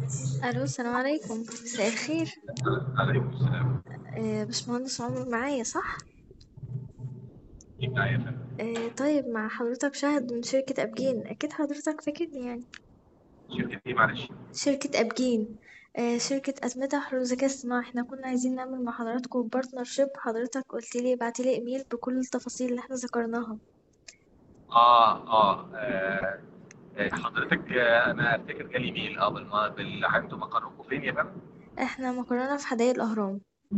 ألو السلام عليكم مساء الخير عليكم السلام آه، باشمهندس عمر معايا صح؟ مين معايا يا فندم؟ آه، طيب مع حضرتك شاهد من شركة أبجين أكيد حضرتك فاكرني يعني شركة ايه معلش؟ شركة أبجين آه، شركة أسمدة حلول ذكاء اصطناعي احنا كنا عايزين نعمل مع حضراتكم بارتنرشيب حضرتك قلتلي ابعتيلي ايميل بكل التفاصيل اللي احنا ذكرناها اه اه, آه آه، حضرتك آه، انا افتكر جالي ميل اه بالم... بال... انتوا مقركم فين يا فندم؟ احنا مقرنا في حدائق الأهرام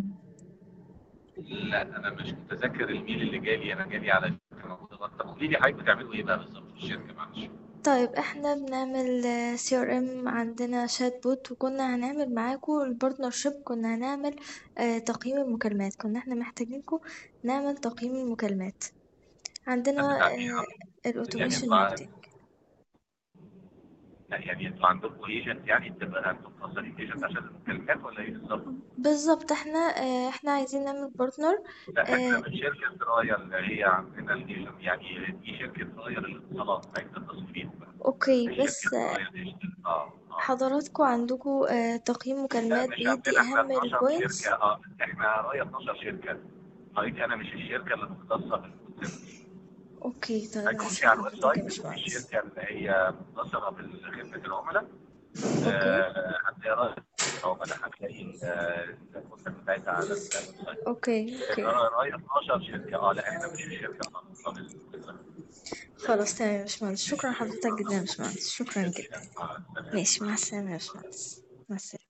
لا انا مش متذكر الميل اللي جالي انا جالي على شركه موجوده بره. طب قولي لي حضرتك بتعملوا ايه بقى بالظبط في الشركه معلش؟ طيب احنا بنعمل سي ار ام عندنا شات بوت وكنا هنعمل معاكم البارتنرشيب كنا هنعمل آه، تقييم المكالمات كنا احنا محتاجينكم نعمل تقييم المكالمات عندنا بتاع ايه؟ آه، الاوتوميشن يعني ماركتنج لا يعني انتوا عندكم ايجنت يعني بتبقى انتوا مخصصين ايجنت عشان المكالمات ولا ايه بالظبط؟ بالظبط احنا آه، احنا عايزين نعمل بارتنر لا احنا آه، من شركه رايا اللي هي عندنا الايجنت يعني دي شركه رايا للاتصالات عايز تتصل بيهم بقى اوكي هي بس شركه آه، رايا ديجيتال اه اه حضراتكم عندكم آه، تقييم لا مكالمات مش بيدي عندنا احنا اهم 12 البوينتس شركه اه احنا رايا 12 شركه حضرتك انا مش الشركه اللي مختصه بالكونسيبت اوكي طيب هيكون ماشي في على الويب حضرتك يا سايت اسم باشمهندس الشركه اللي هي مختصه بخدمه العملاء اوكي آه، هتلاقي رايا العملاء هتلاقي ال- المنتج بتاعتها على الويب سايت اوكي اوكي رايا 12 شركه اه لا احنا مش الشركه المختصه بالكونسيبت خلاص تمام يا باشمهندس شكرا حضرتك جدا يا باشمهندس شكرا جدا مع السلامه ماشي مع السلامة يا باشمهندس مع السلامة